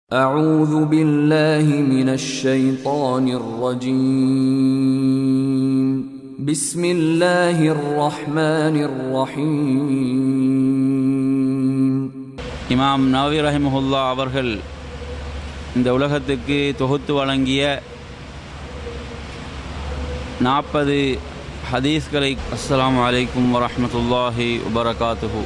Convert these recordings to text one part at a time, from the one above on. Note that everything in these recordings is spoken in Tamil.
أعوذ بالله من الشيطان الرجيم بسم الله الرحمن الرحيم இமாம் நவவி ரஹிமஹுல்லா அவர்கள் இந்த உலகத்துக்கு தொகுத்து வழங்கிய நாற்பது ஹதீஸ்களை அஸ்ஸலாமு அலைக்கும் வரஹ்மத்துல்லாஹி வபரகாத்துஹு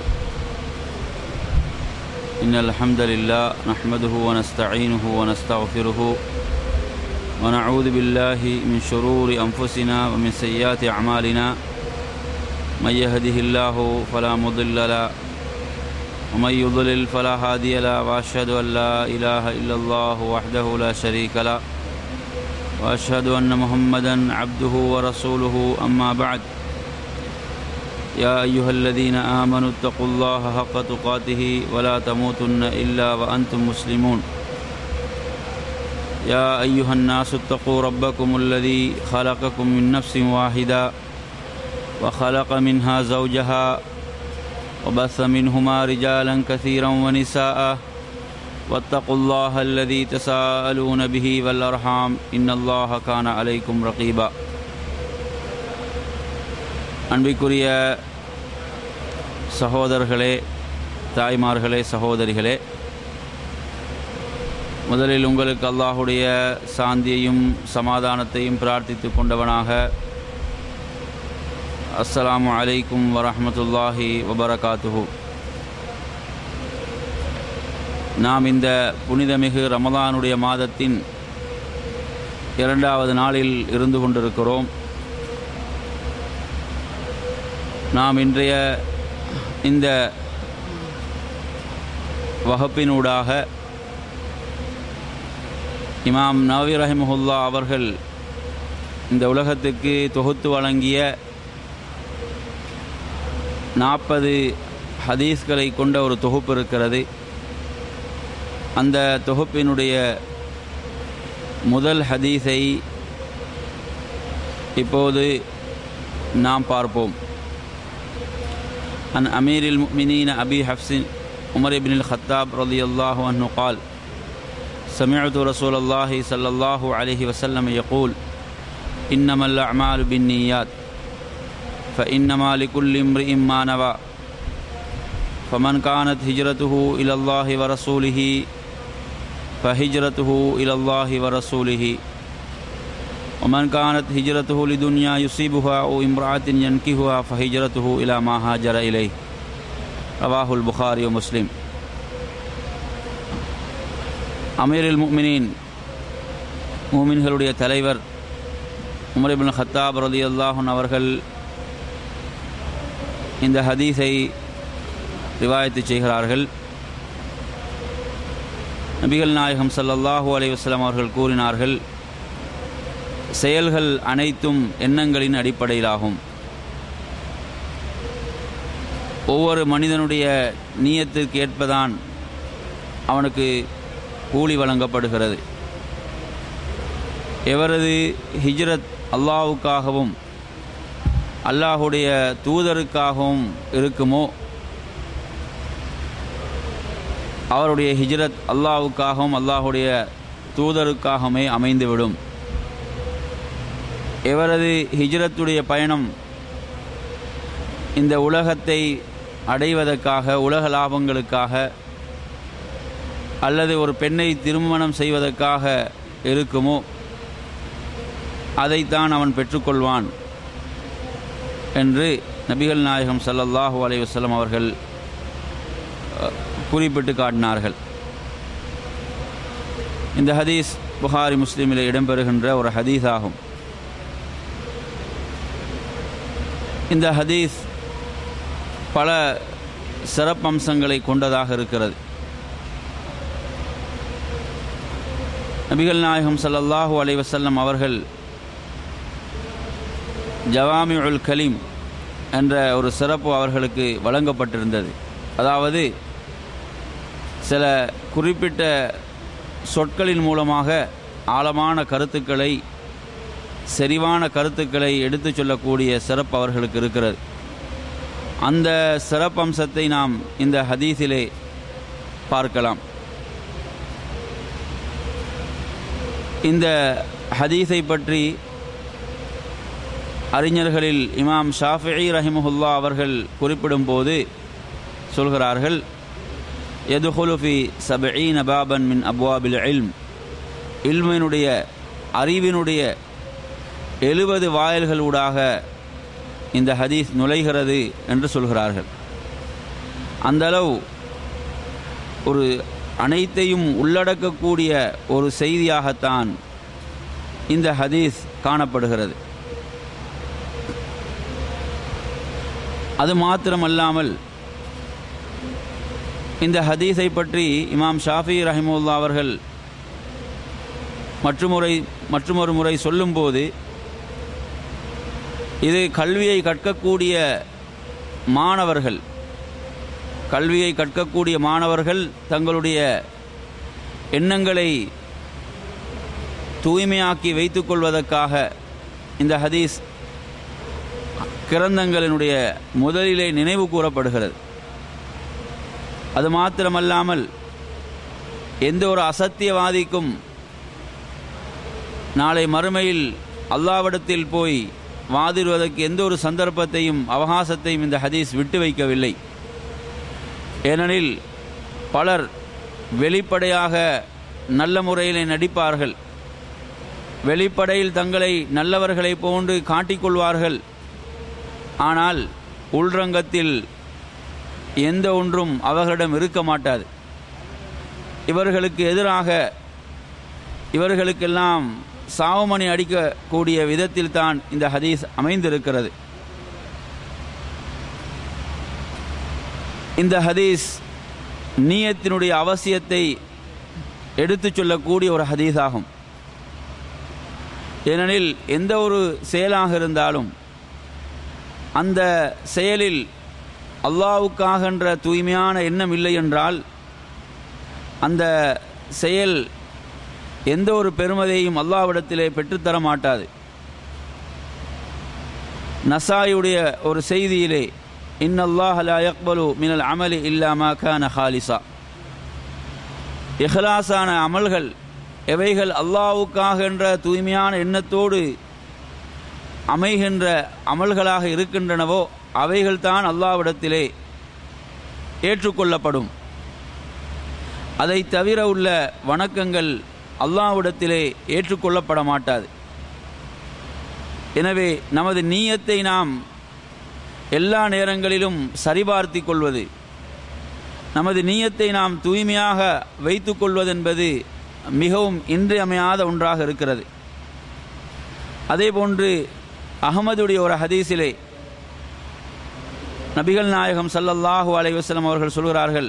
إن الحمد لله نحمده ونستعينه ونستغفره ونعوذ بالله من شرور أنفسنا ومن سيئات أعمالنا من يهده الله فلا مضل له ومن يضلل فلا هادي له واشهد ان لا اله الا الله وحده لا شريك له واشهد ان محمدا عبده ورسوله اما بعد يا ايها الذين امنوا اتقوا الله حق تقاته ولا تموتن الا وانتم مسلمون يا ايها الناس اتقوا ربكم الذي خلقكم من نفس واحده وخلق منها زوجها وبث منهما رجالا كثيرا ونساء واتقوا الله الذي تساءلون به والارحام ان الله كان عليكم رقيبا அன்பிற்குரிய சகோதரர்களே தாய்மார்களே சகோதரிகளே முதலில் உங்களுக்கு அல்லாஹுடைய சாந்தியையும் சமாதானத்தையும் பிரார்த்தித்து கொண்டவனாக அஸ்ஸலாமு அலைக்கும் வரஹமத்துல்லாஹி வபரகாத்துஹு நாம் இந்த புனிதமிகு ரமலானுடைய மாதத்தின் இரண்டாவது நாளில் இருந்து கொண்டிருக்கிறோம் நாம் இன்றைய இந்த வகுப்பினூடாக இமாம் நவி ரஹிமஹுல்லா அவர்கள் இந்த உலகத்துக்கு தொகுத்து வழங்கிய நாற்பது ஹதீஸ்களை கொண்ட ஒரு தொகுப்பு இருக்கிறது அந்த தொகுப்பினுடைய முதல் ஹதீஸை இப்போது நாம் பார்ப்போம் عن أمير المؤمنين أبي حفص عمر بن الخطاب رضي الله عنه قال سمعت رسول الله صلى الله عليه وسلم يقول إنما الأعمال بالنيات فإنما لكل امرئ ما نوى فمن كانت هجرته إلى الله ورسوله فهجرته إلى الله ورسوله ومن كانت هجرته لدنيا يصيبها أو امرأة ينكهها فهجرته إلى ما هاجر إليه رواه البخاري ومسلم அமீர் அல் முக்மினின் மூமின்களுடைய தலைவர் உமர் இபின் ஹத்தாப் ரதி அல்லாஹன் அவர்கள் இந்த ஹதீஸை ரிவாயத்து செய்கிறார்கள் நபிகள் நாயகம் சல்லல்லாஹூ அலி வஸ்லாம் அவர்கள் கூறினார்கள் செயல்கள் அனைத்தும் எண்ணங்களின் அடிப்படையிலாகும் ஒவ்வொரு மனிதனுடைய நீயத்திற்கு ஏற்பதான் அவனுக்கு கூலி வழங்கப்படுகிறது எவரது ஹிஜ்ரத் அல்லாவுக்காகவும் அல்லாஹுடைய தூதருக்காகவும் இருக்குமோ அவருடைய ஹிஜ்ரத் அல்லாவுக்காகவும் அல்லாஹுடைய தூதருக்காகவுமே அமைந்துவிடும் எவரது ஹிஜ்ரத்துடைய பயணம் இந்த உலகத்தை அடைவதற்காக உலக லாபங்களுக்காக அல்லது ஒரு பெண்ணை திருமணம் செய்வதற்காக இருக்குமோ அதைத்தான் அவன் பெற்றுக்கொள்வான் என்று நபிகள் நாயகம் சல்லல்லாஹு அலை வசலம் அவர்கள் குறிப்பிட்டு காட்டினார்கள் இந்த ஹதீஸ் புகாரி முஸ்லீமில் இடம்பெறுகின்ற ஒரு ஹதீஸ் ஆகும் இந்த ஹதீஸ் பல சிறப்பம்சங்களை கொண்டதாக இருக்கிறது நபிகள் நாயகம் சல்லல்லாஹூ அலைவசல்லம் அவர்கள் ஜவாமி உல் கலீம் என்ற ஒரு சிறப்பு அவர்களுக்கு வழங்கப்பட்டிருந்தது அதாவது சில குறிப்பிட்ட சொற்களின் மூலமாக ஆழமான கருத்துக்களை செறிவான கருத்துக்களை எடுத்துச் சொல்லக்கூடிய சிறப்பு அவர்களுக்கு இருக்கிறது அந்த சிறப்பம்சத்தை நாம் இந்த ஹதீஸிலே பார்க்கலாம் இந்த ஹதீஸை பற்றி அறிஞர்களில் இமாம் ஷாஃபிஇ ரஹிமஹுல்லா அவர்கள் குறிப்பிடும்போது சொல்கிறார்கள் எதுஹுலுஃபி சபீன பாபன் மின் அப்வாபில் இல்ம் இல்மினுடைய அறிவினுடைய எழுபது வாயில்களூடாக இந்த ஹதீஸ் நுழைகிறது என்று சொல்கிறார்கள் அந்தளவு ஒரு அனைத்தையும் உள்ளடக்கக்கூடிய ஒரு செய்தியாகத்தான் இந்த ஹதீஸ் காணப்படுகிறது அது மாத்திரமல்லாமல் இந்த ஹதீஸை பற்றி இமாம் ஷாஃபி ரஹிமுல்லா அவர்கள் மற்றுமுறை மற்றுமொரு முறை சொல்லும்போது இது கல்வியை கற்கக்கூடிய மாணவர்கள் கல்வியை கற்கக்கூடிய மாணவர்கள் தங்களுடைய எண்ணங்களை தூய்மையாக்கி வைத்துக்கொள்வதற்காக இந்த ஹதீஸ் கிரந்தங்களினுடைய முதலிலே நினைவு கூறப்படுகிறது அது மாத்திரமல்லாமல் எந்த ஒரு அசத்தியவாதிக்கும் நாளை மறுமையில் அல்லாவிடத்தில் போய் வாதிடுவதற்கு எந்த ஒரு சந்தர்ப்பத்தையும் அவகாசத்தையும் இந்த ஹதீஸ் விட்டு வைக்கவில்லை ஏனெனில் பலர் வெளிப்படையாக நல்ல முறையில் நடிப்பார்கள் வெளிப்படையில் தங்களை நல்லவர்களை போன்று காட்டிக்கொள்வார்கள் ஆனால் உள்ரங்கத்தில் எந்த ஒன்றும் அவர்களிடம் இருக்க மாட்டாது இவர்களுக்கு எதிராக இவர்களுக்கெல்லாம் சாவமணி அடிக்கக்கூடிய விதத்தில் தான் இந்த ஹதீஸ் அமைந்திருக்கிறது இந்த ஹதீஸ் நீயத்தினுடைய அவசியத்தை எடுத்துச் சொல்லக்கூடிய ஒரு ஹதீஸ் ஆகும் ஏனெனில் எந்த ஒரு செயலாக இருந்தாலும் அந்த செயலில் அல்லாவுக்காகன்ற தூய்மையான எண்ணம் இல்லை என்றால் அந்த செயல் எந்த ஒரு பெருமதியையும் அல்லாவிடத்திலே பெற்றுத்தர மாட்டாது நசாயுடைய ஒரு செய்தியிலே இன்னல்லாஹ் லா யக்பலு மினல் அமலி இல்லாமா கான ஹாலிசா இஹ்லாஸான அமல்கள் எவைகள் அல்லாவுக்காக என்ற தூய்மையான எண்ணத்தோடு அமைகின்ற அமல்களாக இருக்கின்றனவோ அவைகள்தான் அல்லாவிடத்திலே ஏற்றுக்கொள்ளப்படும் அதை தவிர உள்ள வணக்கங்கள் அல்லாவிடத்திலே ஏற்றுக்கொள்ளப்பட மாட்டாது எனவே நமது நீயத்தை நாம் எல்லா நேரங்களிலும் சரிபார்த்து கொள்வது நமது நீயத்தை நாம் தூய்மையாக வைத்து கொள்வதென்பது மிகவும் இன்றியமையாத ஒன்றாக இருக்கிறது அதேபோன்று அகமதுடைய ஒரு ஹதீஸிலே நபிகள் நாயகம் சல்லல்லாஹூ அலைவசலம் அவர்கள் சொல்கிறார்கள்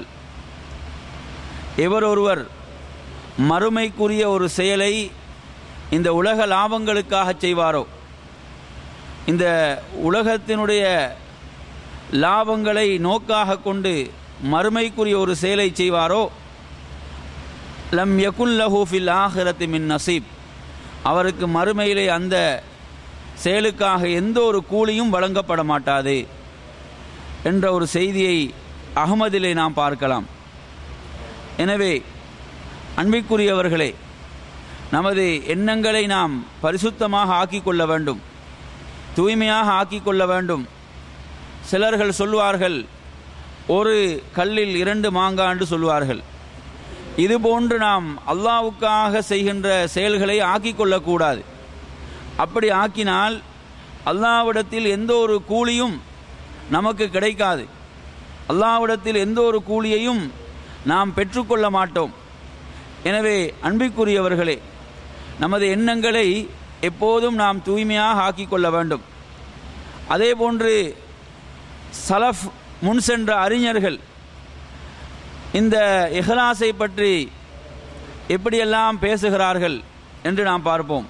எவர் ஒருவர் மறுமைக்குரிய ஒரு செயலை இந்த உலக லாபங்களுக்காக செய்வாரோ இந்த உலகத்தினுடைய லாபங்களை நோக்காக கொண்டு மறுமைக்குரிய ஒரு செயலை செய்வாரோ லம் யகுல்லஹூ ஃபில் ஆஹிரத்தி மின் நசீப் அவருக்கு மறுமையிலே அந்த செயலுக்காக எந்த ஒரு கூலியும் வழங்கப்பட மாட்டாது என்ற ஒரு செய்தியை அகமதிலே நாம் பார்க்கலாம் எனவே அன்பிற்குரியவர்களே நமது எண்ணங்களை நாம் பரிசுத்தமாக ஆக்கிக்கொள்ள வேண்டும் தூய்மையாக ஆக்கிக்கொள்ள வேண்டும் சிலர்கள் சொல்வார்கள் ஒரு கல்லில் இரண்டு மாங்காண்டு சொல்வார்கள் இதுபோன்று நாம் அல்லாவுக்காக செய்கின்ற செயல்களை ஆக்கிக்கொள்ளக்கூடாது அப்படி ஆக்கினால் அல்லாவிடத்தில் எந்த ஒரு கூலியும் நமக்கு கிடைக்காது அல்லாவிடத்தில் எந்த ஒரு கூலியையும் நாம் பெற்றுக்கொள்ள மாட்டோம் எனவே அன்பிற்குரியவர்களே நமது எண்ணங்களை எப்போதும் நாம் தூய்மையாக ஆக்கிக்கொள்ள வேண்டும் அதே போன்று சலஃப் முன் சென்ற அறிஞர்கள் இந்த இஹ்லாஸை பற்றி எப்படியெல்லாம் பேசுகிறார்கள் என்று நாம் பார்ப்போம்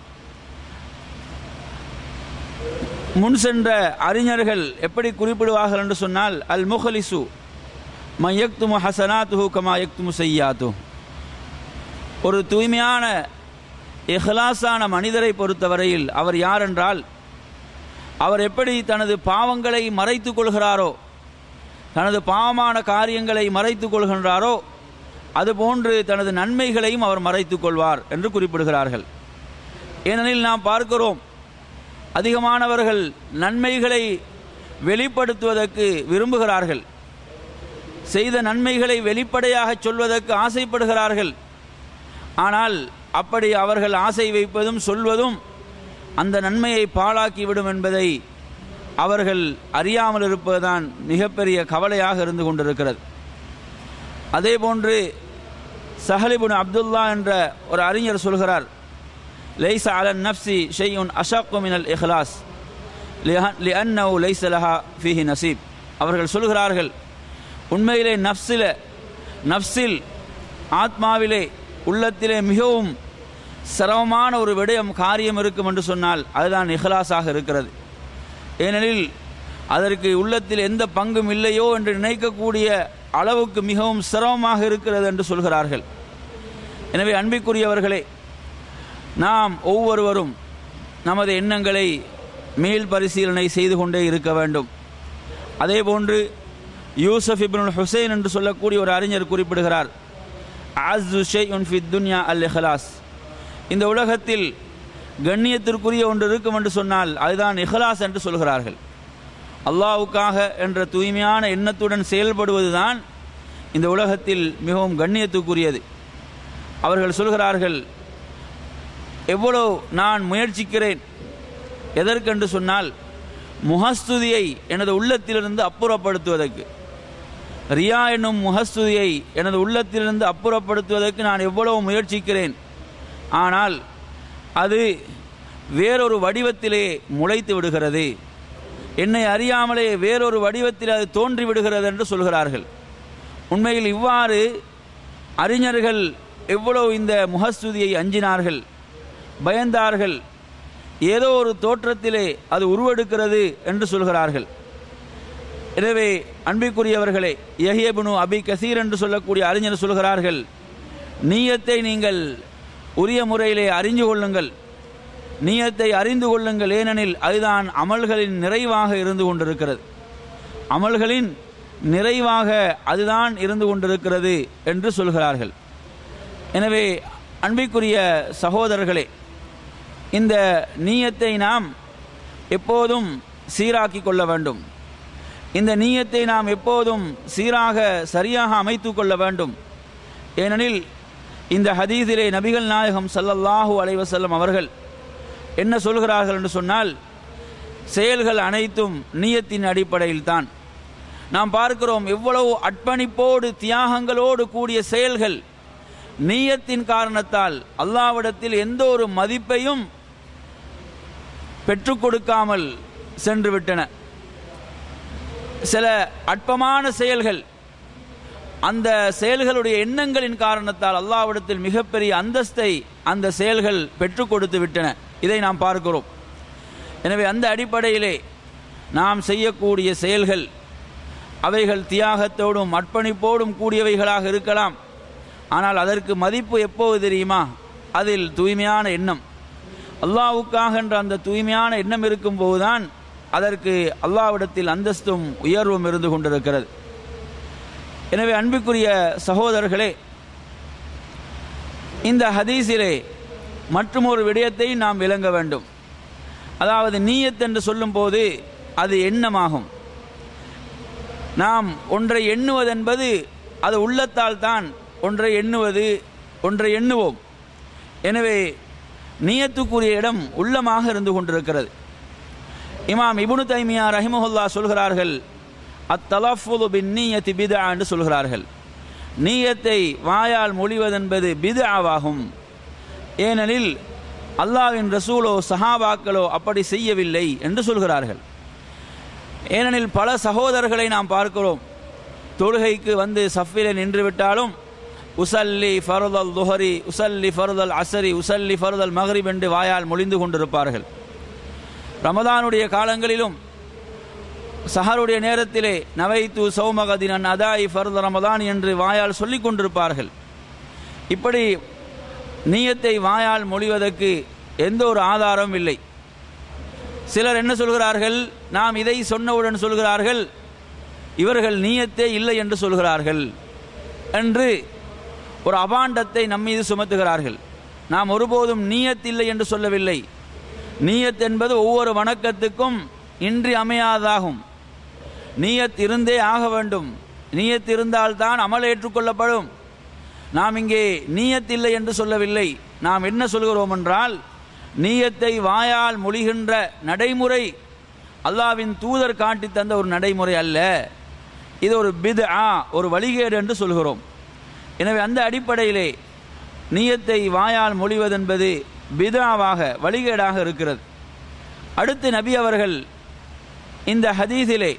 முன் சென்ற அறிஞர்கள் எப்படி குறிப்பிடுவார்கள் என்று சொன்னால் அல் முஹலிசு மையக்துமு ஹசனாத்துஹு கமா யக்துமு செய்யாத்து ஒரு தூய்மையான இஹ்லாஸான மனிதரை பொறுத்தவரையில் அவர் யார் என்றால் அவர் எப்படி தனது பாவங்களை மறைத்துக் கொள்கிறாரோ தனது பாவமான காரியங்களை மறைத்துக் கொள்கின்றாரோ அதுபோன்று தனது நன்மைகளையும் அவர் மறைத்துக் கொள்வார் என்று குறிப்பிடுகிறார்கள் ஏனெனில் நாம் பார்க்கிறோம் அதிகமானவர்கள் நன்மைகளை வெளிப்படுத்துவதற்கு விரும்புகிறார்கள் செய்த நன்மைகளை வெளிப்படையாக சொல்வதற்கு ஆசைப்படுகிறார்கள் ஆனால் அப்படி அவர்கள் ஆசை வைப்பதும் சொல்வதும் அந்த நன்மையை பாழாக்கிவிடும் என்பதை அவர்கள் அறியாமல் இருப்பதுதான் மிகப்பெரிய கவலையாக இருந்து கொண்டிருக்கிறது அதே போன்று சஹலிபுன் அப்துல்லா என்ற ஒரு அறிஞர் சொல்கிறார் லைச அலன் நப்சி ஷெய்யுன் அஷாக்கு மினல் இஹ்லாஸ் லிஅன்னவு லைச லஹா ஃபீஹி நசீப் அவர்கள் சொல்கிறார்கள் உண்மையிலே நப்சில நப்சில் ஆத்மாவிலே உள்ளத்திலே மிகவும் சிரமமான ஒரு விடயம் காரியம் இருக்கும் என்று சொன்னால் அதுதான் இஹ்லாஸாக இருக்கிறது ஏனெனில் அதற்கு உள்ளத்தில் எந்த பங்கும் இல்லையோ என்று நினைக்கக்கூடிய அளவுக்கு மிகவும் சிரமமாக இருக்கிறது என்று சொல்கிறார்கள் எனவே அன்பிற்குரியவர்களே நாம் ஒவ்வொருவரும் நமது எண்ணங்களை மீள் பரிசீலனை செய்து கொண்டே இருக்க வேண்டும் அதே போன்று யூசப் இப்னுல் ஹுசைன் என்று சொல்லக்கூடிய ஒரு அறிஞர் குறிப்பிடுகிறார் அஸ்து ஷெய்உன் ஃபித் துன்யா அல் இஹ்லாஸ் இந்த உலகத்தில் கண்ணியத்திற்குரிய ஒன்று இருக்கும் என்று சொன்னால் அதுதான் இஹ்லாஸ் என்று சொல்கிறார்கள் அல்லாவுக்காக என்ற தூய்மையான எண்ணத்துடன் செயல்படுவதுதான் இந்த உலகத்தில் மிகவும் கண்ணியத்துக்குரியது அவர்கள் சொல்கிறார்கள் எவ்வளோ நான் முயற்சிக்கிறேன் எதற்கென்று சொன்னால் முகஸ்துதியை எனது உள்ளத்திலிருந்து அப்புறப்படுத்துவதற்கு ரியா என்னும் முகஸ்துதியை எனது உள்ளத்திலிருந்து அப்புறப்படுத்துவதற்கு நான் எவ்வளவு முயற்சிக்கிறேன் ஆனால் அது வேறொரு வடிவத்திலே முளைத்து விடுகிறது என்னை அறியாமலே வேறொரு வடிவத்தில் அது தோன்றி விடுகிறது என்று சொல்கிறார்கள் உண்மையில் இவ்வாறு அறிஞர்கள் எவ்வளவு இந்த முகஸ்துதியை அஞ்சினார்கள் பயந்தார்கள் ஏதோ ஒரு தோற்றத்திலே அது உருவெடுக்கிறது என்று சொல்கிறார்கள் எனவே அன்பிற்குரியவர்களே யஹியபுனு அபி கசீர் என்று சொல்லக்கூடிய அறிஞர் சொல்கிறார்கள் நீயத்தை நீங்கள் உரிய முறையிலே அறிந்து கொள்ளுங்கள் நீயத்தை அறிந்து கொள்ளுங்கள் ஏனெனில் அதுதான் அமல்களின் நிறைவாக இருந்து கொண்டிருக்கிறது அமல்களின் நிறைவாக அதுதான் இருந்து கொண்டிருக்கிறது என்று சொல்கிறார்கள் எனவே அன்பிற்குரிய சகோதரர்களே இந்த நீயத்தை நாம் எப்போதும் சீராக்கி கொள்ள வேண்டும் இந்த நீயத்தை நாம் எப்போதும் சீராக சரியாக அமைத்து கொள்ள வேண்டும் ஏனெனில் இந்த ஹதீஸிலே நபிகள் நாயகம் சல்லல்லாஹூ அலைவசல்லம் அவர்கள் என்ன சொல்கிறார்கள் என்று சொன்னால் செயல்கள் அனைத்தும் நீயத்தின் அடிப்படையில் தான் நாம் பார்க்கிறோம் எவ்வளவு அர்ப்பணிப்போடு தியாகங்களோடு கூடிய செயல்கள் நீயத்தின் காரணத்தால் அல்லாவிடத்தில் எந்த ஒரு மதிப்பையும் பெற்றுக் கொடுக்காமல் சென்று விட்டன சில அற்பமான செயல்கள் அந்த செயல்களுடைய எண்ணங்களின் காரணத்தால் அல்லாவிடத்தில் மிகப்பெரிய அந்தஸ்தை அந்த செயல்கள் பெற்றுக் கொடுத்து விட்டன இதை நாம் பார்க்கிறோம் எனவே அந்த அடிப்படையிலே நாம் செய்யக்கூடிய செயல்கள் அவைகள் தியாகத்தோடும் அர்ப்பணிப்போடும் கூடியவைகளாக இருக்கலாம் ஆனால் அதற்கு மதிப்பு எப்போது தெரியுமா அதில் தூய்மையான எண்ணம் அல்லாவுக்காக என்ற அந்த தூய்மையான எண்ணம் இருக்கும்போதுதான் அதற்கு அல்லாவிடத்தில் அந்தஸ்தும் உயர்வும் இருந்து கொண்டிருக்கிறது எனவே அன்புக்குரிய சகோதரர்களே இந்த ஹதீஸிலே மற்றும் ஒரு விடயத்தை நாம் விளங்க வேண்டும் அதாவது நீயத் என்று சொல்லும்போது அது எண்ணமாகும் நாம் ஒன்றை எண்ணுவதென்பது அது உள்ளத்தால் தான் ஒன்றை எண்ணுவது ஒன்றை எண்ணுவோம் எனவே நீயத்துக்குரிய இடம் உள்ளமாக இருந்து கொண்டிருக்கிறது இமாம் இபுனு தைமியா ரஹிமஹுல்லா சொல்கிறார்கள் அத்தலஃபுலு பின் நீயத்தி பிதா என்று சொல்கிறார்கள் நீயத்தை வாயால் மொழிவதென்பது பிதாவாகும் ஏனெனில் அல்லாவின் ரசூலோ சஹாபாக்களோ அப்படி செய்யவில்லை என்று சொல்கிறார்கள் ஏனெனில் பல சகோதரர்களை நாம் பார்க்கிறோம் தொழுகைக்கு வந்து சஃபிலே நின்று விட்டாலும் உசல்லி ஃபருதல் துஹரி உசல்லி ஃபருதல் அசரி உசல்லி ஃபருதல் மஹரிப் என்று வாயால் மொழிந்து கொண்டிருப்பார்கள் ரமதானுடைய காலங்களிலும் சஹருடைய நேரத்திலே நவைத்து சௌமகதினன் அதாய் ஃபர்த ரமதான் என்று வாயால் சொல்லிக் கொண்டிருப்பார்கள் இப்படி நீயத்தை வாயால் மொழிவதற்கு எந்த ஒரு ஆதாரம் இல்லை சிலர் என்ன சொல்கிறார்கள் நாம் இதை சொன்னவுடன் சொல்கிறார்கள் இவர்கள் நீயத்தே இல்லை என்று சொல்கிறார்கள் என்று ஒரு அபாண்டத்தை நம்மீது சுமத்துகிறார்கள் நாம் ஒருபோதும் நீயத் இல்லை என்று சொல்லவில்லை நீயத் என்பது ஒவ்வொரு வணக்கத்துக்கும் இன்றி அமையாததாகும் நீயத் இருந்தே ஆக வேண்டும் நீயத் இருந்தால்தான் அமல் ஏற்றுக்கொள்ளப்படும் நாம் இங்கே நீயத் இல்லை என்று சொல்லவில்லை நாம் என்ன சொல்கிறோம் என்றால் நீயத்தை வாயால் மொழிகின்ற நடைமுறை அல்லாவின் தூதர் காட்டி தந்த ஒரு நடைமுறை அல்ல இது ஒரு பித் ஆ ஒரு வழிகேடு என்று சொல்கிறோம் எனவே அந்த அடிப்படையிலே நீயத்தை வாயால் மொழிவதென்பது பிதாவாக வழிகேடாக இருக்கிறது அடுத்து நபி அவர்கள் இந்த ஹதீஸிலே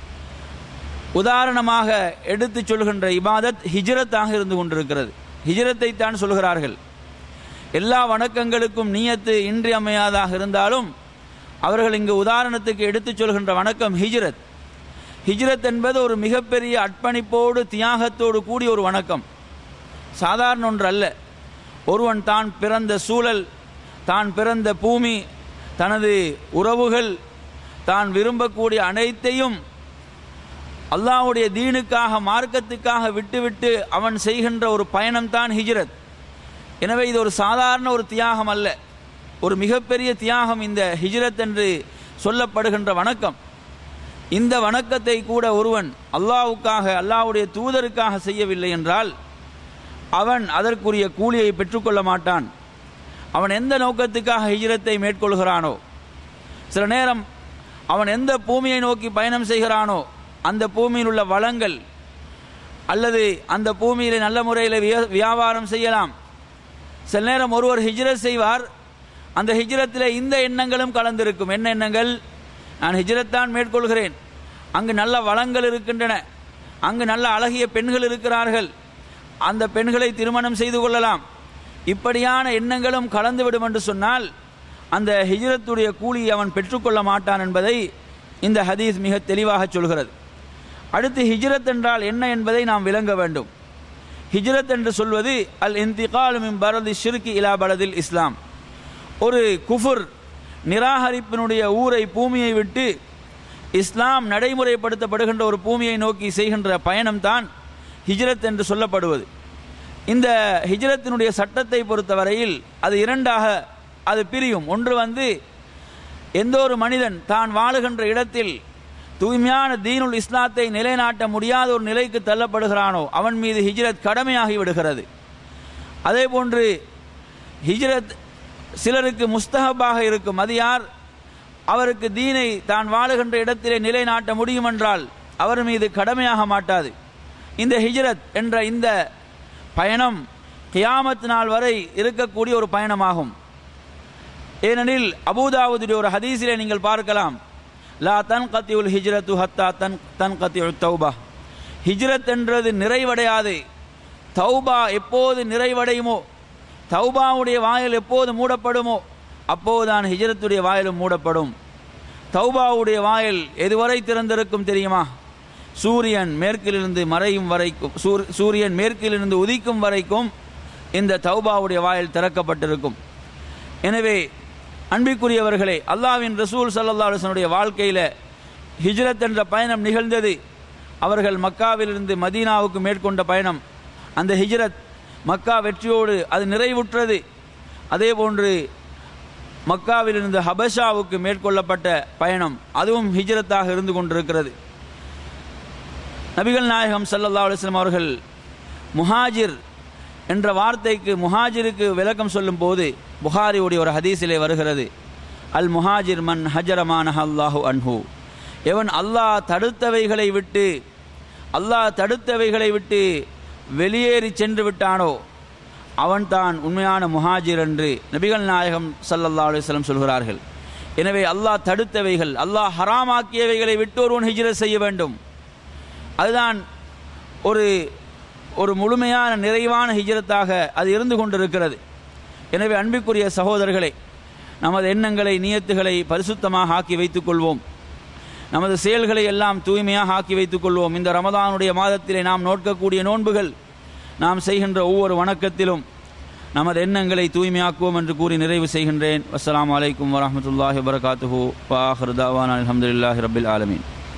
உதாரணமாக எடுத்துச் சொல்கின்ற இபாதத் ஹிஜ்ரத்தாக இருந்து கொண்டிருக்கிறது ஹிஜ்ரத்தை தான் சொல்கிறார்கள் எல்லா வணக்கங்களுக்கும் நீயத்து இன்றியமையாதாக இருந்தாலும் அவர்கள் இங்கு உதாரணத்துக்கு எடுத்துச் சொல்கின்ற வணக்கம் ஹிஜ்ரத் ஹிஜ்ரத் என்பது ஒரு மிகப்பெரிய அர்ப்பணிப்போடு தியாகத்தோடு கூடிய ஒரு வணக்கம் சாதாரண ஒன்று அல்ல ஒருவன் தான் பிறந்த சூழல் தான் பிறந்த பூமி தனது உறவுகள் தான் விரும்பக்கூடிய அனைத்தையும் அல்லாஹ்வுடைய தீனுக்காக மார்க்கத்துக்காக விட்டுவிட்டு அவன் செய்கின்ற ஒரு பயணம்தான் ஹிஜ்ரத் எனவே இது ஒரு சாதாரண ஒரு தியாகம் அல்ல ஒரு மிகப்பெரிய தியாகம் இந்த ஹிஜ்ரத் என்று சொல்லப்படுகின்ற வணக்கம் இந்த வணக்கத்தை கூட ஒருவன் அல்லாஹ்வுக்காக அல்லாஹ்வுடைய தூதருக்காக செய்யவில்லை என்றால் அவன் அதற்குரிய கூலியை பெற்றுக்கொள்ள மாட்டான் அவன் எந்த நோக்கத்துக்காக ஹிஜ்ரத்தை மேற்கொள்கிறானோ சில நேரம் அவன் எந்த பூமியை நோக்கி பயணம் செய்கிறானோ அந்த பூமியில் உள்ள வளங்கள் அல்லது அந்த பூமியில் நல்ல முறையில் வியா- வியாபாரம் செய்யலாம் சில நேரம் ஒருவர் ஹிஜ்ரத் செய்வார் அந்த ஹிஜ்ரத்தில் இந்த எண்ணங்களும் கலந்திருக்கும் என்ன எண்ணங்கள் நான் ஹிஜ்ரத் தான் மேற்கொள்கிறேன் அங்கு நல்ல வளங்கள் இருக்கின்றன அங்கு நல்ல அழகிய பெண்கள் இருக்கிறார்கள் அந்த பெண்களை திருமணம் செய்து கொள்ளலாம் இப்படியான எண்ணங்களும் கலந்துவிடும் என்று சொன்னால் அந்த ஹிஜ்ரத்துடைய கூலியை அவன் பெற்றுக்கொள்ள மாட்டான் என்பதை இந்த ஹதீஸ் மிக தெளிவாக சொல்கிறது அடுத்து ஹிஜ்ரத் என்றால் என்ன என்பதை நாம் விளங்க வேண்டும் ஹிஜ்ரத் என்று சொல்வது அல் இந்திகால் மின் பரதி ஷிர்கி இலா பலதில் இஸ்லாம் ஒரு குஃபுர் நிராகரிப்பினுடைய ஊரை பூமியை விட்டு இஸ்லாம் நடைமுறைப்படுத்தப்படுகின்ற ஒரு பூமியை நோக்கி செய்கின்ற பயணம்தான் ஹிஜ்ரத் என்று சொல்லப்படுவது இந்த ஹிஜ்ரத்தினுடைய சட்டத்தை பொறுத்தவரையில் அது இரண்டாக அது பிரியும் ஒன்று வந்து எந்த ஒரு மனிதன் தான் வாழுகின்ற இடத்தில் தூய்மையான தீனுல் இஸ்லாத்தை நிலைநாட்ட முடியாத ஒரு நிலைக்கு தள்ளப்படுகிறானோ அவன் மீது ஹிஜ்ரத் கடமையாகி விடுகிறது அதே போன்று ஹிஜ்ரத் சிலருக்கு முஸ்தகபாக இருக்கும் அது யார் அவருக்கு தீனை தான் வாழுகின்ற இடத்திலே நிலைநாட்ட முடியும் என்றால் அவர் மீது கடமையாக மாட்டாது இந்த ஹிஜ்ரத் என்ற இந்த பயணம் கியாமத் நாள் வரை இருக்கக்கூடிய ஒரு பயணமாகும் ஏனெனில் அபூதாவுடைய ஒரு ஹதீஸிலே நீங்கள் பார்க்கலாம் லா தன் கத்தியுல் ஹிஜ்ரத்து ஹத்தா தன் தன் கத்தியுல் தௌபா ஹிஜ்ரத் என்றது நிறைவடையாது தௌபா எப்போது நிறைவடையுமோ தௌபாவுடைய வாயில் எப்போது மூடப்படுமோ அப்போதுதான் ஹிஜ்ரத்துடைய வாயிலும் மூடப்படும் தௌபாவுடைய வாயில் எதுவரை திறந்திருக்கும் தெரியுமா சூரியன் மேற்கிலிருந்து மறையும் வரைக்கும் சூர்- சூரியன் மேற்கிலிருந்து உதிக்கும் வரைக்கும் இந்த தௌபாவுடைய வாயில் திறக்கப்பட்டிருக்கும் எனவே அன்பிற்குரியவர்களே அல்லாஹ்வின் ரசூல் சல்லா அலுவலனுடைய வாழ்க்கையில் ஹிஜ்ரத் என்ற பயணம் நிகழ்ந்தது அவர்கள் மக்காவிலிருந்து மதீனாவுக்கு மேற்கொண்ட பயணம் அந்த ஹிஜ்ரத் மக்கா வெற்றியோடு அது நிறைவுற்றது அதே போன்று மக்காவிலிருந்து ஹபஷாவுக்கு மேற்கொள்ளப்பட்ட பயணம் அதுவும் ஹிஜ்ரத்தாக இருந்து கொண்டிருக்கிறது நபிகள் நாயகம் ஸல்லல்லாஹு அலைஹி வஸல்லம் அவர்கள் முஹாஜிர் என்ற வார்த்தைக்கு முஹாஜிருக்கு விளக்கம் சொல்லும் போது புகாரியுடைய ஒரு ஹதீஸிலே வருகிறது அல் முஹாஜிர் மன் ஹஜரமான அல்லாஹு அன்ஹு எவன் அல்லாஹ் தடுத்தவைகளை விட்டு அல்லாஹ் தடுத்தவைகளை விட்டு வெளியேறி சென்று விட்டானோ அவன்தான் உண்மையான முஹாஜிர் என்று நபிகள் நாயகம் ஸல்லல்லாஹு அலைஹி வஸல்லம் சொல்கிறார்கள் எனவே அல்லாஹ் தடுத்தவைகள் அல்லாஹ் ஹராமாக்கியவைகளை விட்டு ஒருவன் ஹிஜ்ரத் செய்ய வேண்டும் அதுதான் ஒரு ஒரு முழுமையான நிறைவான ஹிஜ்ரத்தாக அது இருந்து கொண்டிருக்கிறது எனவே அன்பிற்குரிய சகோதரர்களே நமது எண்ணங்களை நியத்துகளை பரிசுத்தமாக ஆக்கி வைத்துக் கொள்வோம் நமது செயல்களை எல்லாம் தூய்மையாக ஆக்கி வைத்துக் கொள்வோம் இந்த ரமதானுடைய மாதத்திலே நாம் நோக்கக்கூடிய நோன்புகள் நாம் செய்கின்ற ஒவ்வொரு வணக்கத்திலும் நமது எண்ணங்களை தூய்மையாக்குவோம் என்று கூறி நிறைவு செய்கின்றேன் அஸ்ஸலாமு அலைக்கும் வரஹ்மத்துல்லாஹி வபரகாத்துஹு வாஹிர் தாவான் அல்ஹம்துலில்லாஹி ரப்பில் ஆலமீன்